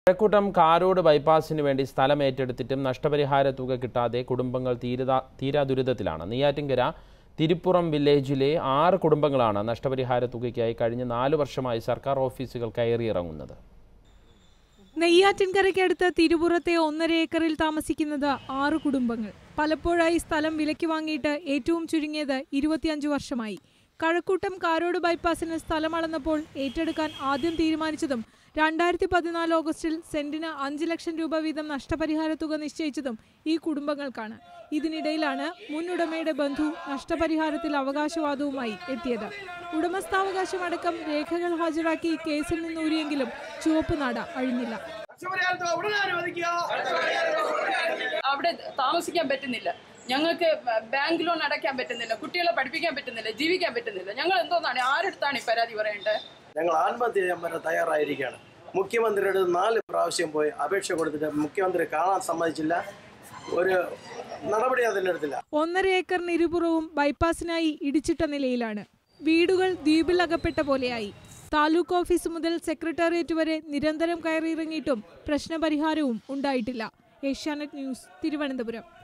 കഴക്കൂട്ടം കാരോട് ബൈപ്പാസിന് വേണ്ടി സ്ഥലം ഏറ്റെടുത്തിട്ടും നഷ്ടപരിഹാര തുക കിട്ടാതെ കുടുംബങ്ങൾ തീരതാ തീരാ ദുരിതത്തിലാണ് നെയ്യാറ്റിൻകര തിരുപ്പുറം വില്ലേജിലെ ആറ് കുടുംബങ്ങളാണ് നഷ്ടപരിഹാര തുകയ്ക്കായി കഴിഞ്ഞ നാല് വർഷമായി സർക്കാർ ഓഫീസുകൾ കയറിയിറങ്ങുന്നത് നെയ്യാറ്റിൻകരയ്ക്കടുത്ത് തിരുപുറത്തെ ഒന്നര ഏക്കറിൽ താമസിക്കുന്നത് ആറ് കുടുംബങ്ങൾ പലപ്പോഴായി സ്ഥലം വിലയ്ക്ക് വാങ്ങിയിട്ട് ഏറ്റവും ചുരുങ്ങിയത് ഇരുപത്തിയഞ്ച് വർഷമായി കഴക്കൂട്ടം കാരോട് ബൈപ്പാസിന് സ്ഥലം അളന്നപ്പോൾ ഏറ്റെടുക്കാൻ ആദ്യം തീരുമാനിച്ചതും രണ്ടായിരത്തി പതിനാല് ഓഗസ്റ്റിൽ സെന്റിന് അഞ്ച് ലക്ഷം രൂപ വീതം നഷ്ടപരിഹാര തുക നിശ്ചയിച്ചതും ഈ കുടുംബങ്ങൾക്കാണ് ഇതിനിടയിലാണ് മുൻ ഉടമയുടെ ബന്ധു നഷ്ടപരിഹാരത്തിൽ അവകാശവാദവുമായി എത്തിയത് ഉടമസ്ഥാവകാശം അടക്കം രേഖകൾ ഹാജരാക്കി കേസിൽ നിന്നൂരിയെങ്കിലും ചുവപ്പ് നാട അഴിഞ്ഞില്ല അവിടെ താമസിക്കാൻ പറ്റുന്നില്ല ഞങ്ങൾക്ക് ബാങ്ക് ലോൺ അടയ്ക്കാൻ പറ്റുന്നില്ല കുട്ടികളെ പഠിപ്പിക്കാൻ പറ്റുന്നില്ല ജീവിക്കാൻ പറ്റുന്നില്ല ഞങ്ങൾ എന്തോന്നാണ് ആരെടുത്താണ് ഈ പരാതി പറയേണ്ടത് ഞങ്ങൾ ആത്മഹത്യ ചെയ്യാൻ വരെ തയ്യാറായിരിക്കുകയാണ് മുഖ്യമന്ത്രിയുടെ നാല് പ്രാവശ്യം പോയി അപേക്ഷ കൊടുത്തിട്ട് മുഖ്യമന്ത്രി കാണാൻ സമ്മതിച്ചില്ല ഒരു നടപടി അതിനെടുത്തില്ല ഒന്നര ഏക്കറിന് ഇരുപുറവും ബൈപ്പാസിനായി ഇടിച്ചിട്ട നിലയിലാണ് വീടുകൾ ദ്വീപിൽ അകപ്പെട്ട പോലെയായി താലൂക്ക് ഓഫീസ് മുതൽ സെക്രട്ടേറിയറ്റ് വരെ നിരന്തരം കയറിയിറങ്ങിയിട്ടും പ്രശ്നപരിഹാരവും ഉണ്ടായിട്ടില്ല ഏഷ്യാനെറ്റ് ന്യൂസ് തിരുവനന്തപുരം